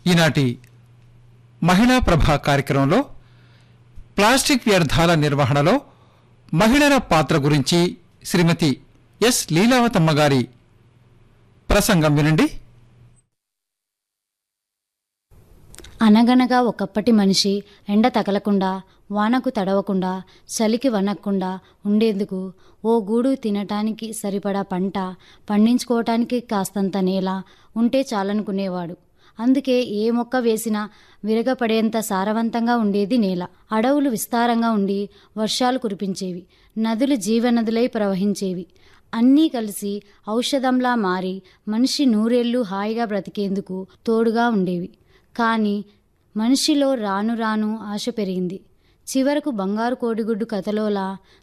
ఈనాటి మహిళా ప్రభ కార్యక్రమంలో ప్లాస్టిక్ వ్యర్థాల నిర్వహణలో మహిళల పాత్ర గురించి శ్రీమతి ఎస్ లీలావతమ్మ గారి ప్రసంగం వినండి అనగనగా ఒకప్పటి మనిషి ఎండ తగలకుండా వానకు తడవకుండా చలికి వనక్కుండా ఉండేందుకు ఓ గూడు తినటానికి సరిపడా పంట పండించుకోవటానికి కాస్తంత నేల ఉంటే చాలనుకునేవాడు అందుకే ఏ మొక్క వేసినా విరగపడేంత సారవంతంగా ఉండేది నేల అడవులు విస్తారంగా ఉండి వర్షాలు కురిపించేవి నదులు జీవనదులై ప్రవహించేవి అన్నీ కలిసి ఔషధంలా మారి మనిషి నూరేళ్లు హాయిగా బ్రతికేందుకు తోడుగా ఉండేవి కానీ మనిషిలో రాను రాను ఆశ పెరిగింది చివరకు బంగారు కోడిగుడ్డు కథలోలా